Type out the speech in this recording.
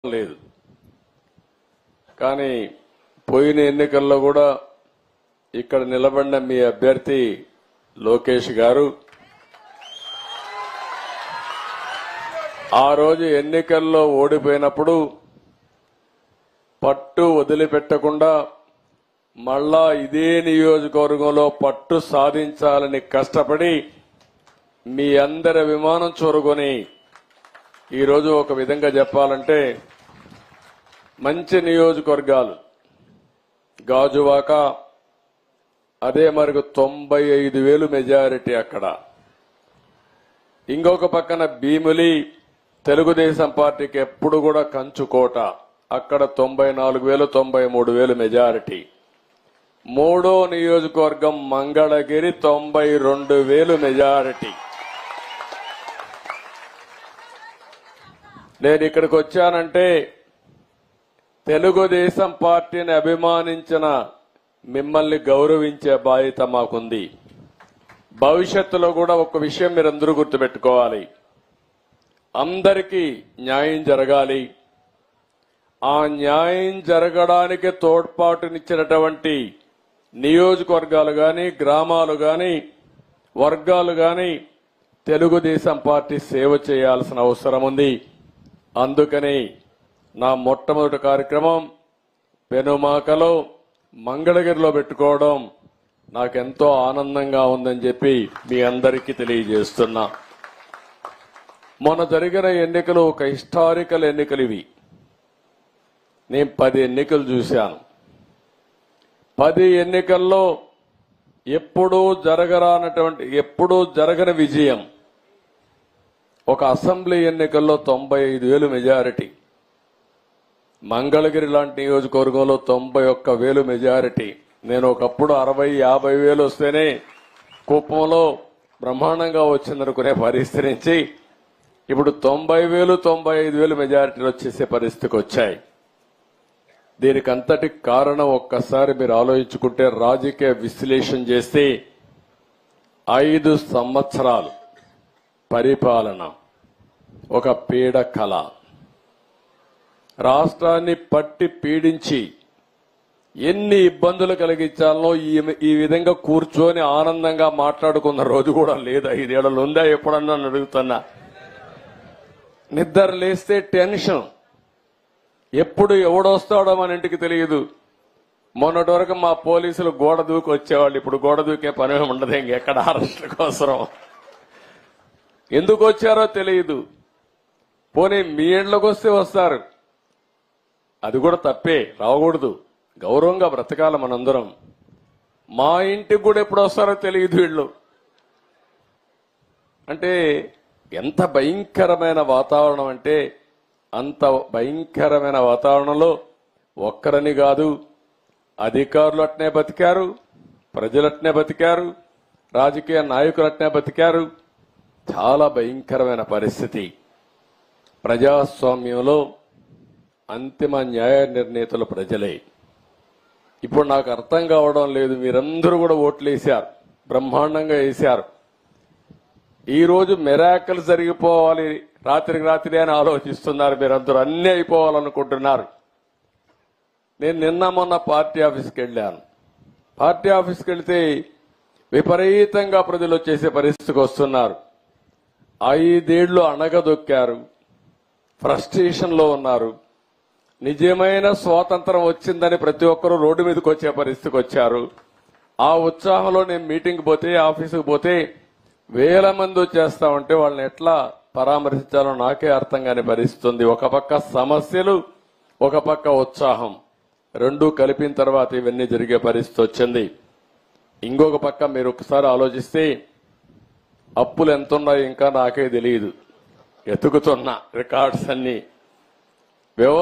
లేదు కానీ పోయిన ఎన్నికల్లో కూడా ఇక్కడ నిలబడిన మీ అభ్యర్థి లోకేష్ గారు ఆ రోజు ఎన్నికల్లో ఓడిపోయినప్పుడు పట్టు వదిలిపెట్టకుండా మళ్ళా ఇదే నియోజకవర్గంలో పట్టు సాధించాలని కష్టపడి మీ అందరి విమానం చూరుకొని ఈరోజు ఒక విధంగా చెప్పాలంటే మంచి నియోజకవర్గాలు గాజువాక అదే మరికి తొంభై ఐదు వేలు మెజారిటీ అక్కడ ఇంకొక పక్కన భీములి తెలుగుదేశం పార్టీకి ఎప్పుడు కూడా కంచుకోట అక్కడ తొంభై నాలుగు వేలు తొంభై మూడు వేలు మెజారిటీ మూడో నియోజకవర్గం మంగళగిరి తొంభై రెండు వేలు మెజారిటీ నేను ఇక్కడికి వచ్చానంటే తెలుగుదేశం పార్టీని అభిమానించిన మిమ్మల్ని గౌరవించే బాధ్యత మాకుంది భవిష్యత్తులో కూడా ఒక విషయం మీరందరూ గుర్తుపెట్టుకోవాలి అందరికీ న్యాయం జరగాలి ఆ న్యాయం జరగడానికి తోడ్పాటునిచ్చినటువంటి నియోజకవర్గాలు గాని గ్రామాలు గాని వర్గాలు గాని తెలుగుదేశం పార్టీ సేవ చేయాల్సిన అవసరం ఉంది అందుకని నా మొట్టమొదటి కార్యక్రమం పెనుమాకలో మంగళగిరిలో పెట్టుకోవడం నాకెంతో ఆనందంగా ఉందని చెప్పి మీ అందరికీ తెలియజేస్తున్నా మొన్న జరిగిన ఎన్నికలు ఒక హిస్టారికల్ ఎన్నికలు ఇవి నేను పది ఎన్నికలు చూశాను పది ఎన్నికల్లో ఎప్పుడూ జరగరానటువంటి ఎప్పుడూ జరగని విజయం ఒక అసెంబ్లీ ఎన్నికల్లో తొంభై ఐదు వేలు మెజారిటీ మంగళగిరి లాంటి నియోజకవర్గంలో తొంభై ఒక్క వేలు మెజారిటీ నేను ఒకప్పుడు అరవై యాభై వేలు వస్తేనే కుప్పంలో బ్రహ్మాండంగా వచ్చిందనుకునే పరిస్థితి నుంచి ఇప్పుడు తొంభై వేలు తొంభై ఐదు వేలు మెజారిటీలు వచ్చేసే పరిస్థితికి వచ్చాయి దీనికి అంతటి కారణం ఒక్కసారి మీరు ఆలోచించుకుంటే రాజకీయ విశ్లేషణ చేస్తే ఐదు సంవత్సరాలు పరిపాలన ఒక పీడ కళ రాష్ట్రాన్ని పట్టి పీడించి ఎన్ని ఇబ్బందులు కలిగించాలనో ఈ ఈ విధంగా కూర్చొని ఆనందంగా మాట్లాడుకున్న రోజు కూడా లేదు ఐదేళ్లలో ఉందా ఎప్పుడన్నా అని అడుగుతున్నా నిద్ర లేస్తే టెన్షన్ ఎప్పుడు ఎవడొస్తాడో మన ఇంటికి తెలియదు మొన్నటి వరకు మా పోలీసులు గోడ దూకి వచ్చేవాళ్ళు ఇప్పుడు గోడ దూకే పని ఉండదు ఇంకెక్కడ అరెస్టుల కోసం ఎందుకు వచ్చారో తెలియదు పోనీ మీ ఇంట్లోకి వస్తే వస్తారు అది కూడా తప్పే రాకూడదు గౌరవంగా బ్రతకాలి మనందరం మా ఇంటికి కూడా ఎప్పుడు వస్తారో తెలియదు వీళ్ళు అంటే ఎంత భయంకరమైన వాతావరణం అంటే అంత భయంకరమైన వాతావరణంలో ఒక్కరని కాదు అధికారులు అట్నే బతికారు ప్రజలు అట్నే బతికారు రాజకీయ నాయకులు అట్నే బతికారు చాలా భయంకరమైన పరిస్థితి ప్రజాస్వామ్యంలో అంతిమ న్యాయ నిర్ణేతలు ప్రజలే ఇప్పుడు నాకు అర్థం కావడం లేదు మీరందరూ కూడా ఓట్లు వేశారు బ్రహ్మాండంగా వేశారు ఈ రోజు మెరాకల్ జరిగిపోవాలి రాత్రికి రాత్రి అని ఆలోచిస్తున్నారు మీరందరూ అన్ని అయిపోవాలనుకుంటున్నారు నేను నిన్న మొన్న పార్టీ ఆఫీస్కి వెళ్ళాను పార్టీ ఆఫీస్కి వెళ్తే విపరీతంగా ప్రజలు వచ్చేసే పరిస్థితికి వస్తున్నారు ఐదేళ్లు అణగదొక్కారు ఫ్రస్ట్రేషన్ లో ఉన్నారు నిజమైన స్వాతంత్రం వచ్చిందని ప్రతి ఒక్కరూ రోడ్డు మీదకి వచ్చే పరిస్థితికి వచ్చారు ఆ ఉత్సాహంలో నేను మీటింగ్ పోతే ఆఫీసుకు పోతే వేల మంది వచ్చేస్తా ఉంటే వాళ్ళని ఎట్లా పరామర్శించాలో నాకే అర్థం కాని పరిస్థితి ఉంది ఒక పక్క సమస్యలు ఒక పక్క ఉత్సాహం రెండూ కలిపిన తర్వాత ఇవన్నీ జరిగే పరిస్థితి వచ్చింది ఇంకొక పక్క మీరు ఒకసారి ఆలోచిస్తే అప్పులు ఎంత ఉన్నాయో ఇంకా నాకే తెలియదు ఎతుకుతున్నా రికార్డ్స్ అన్ని వ్యవ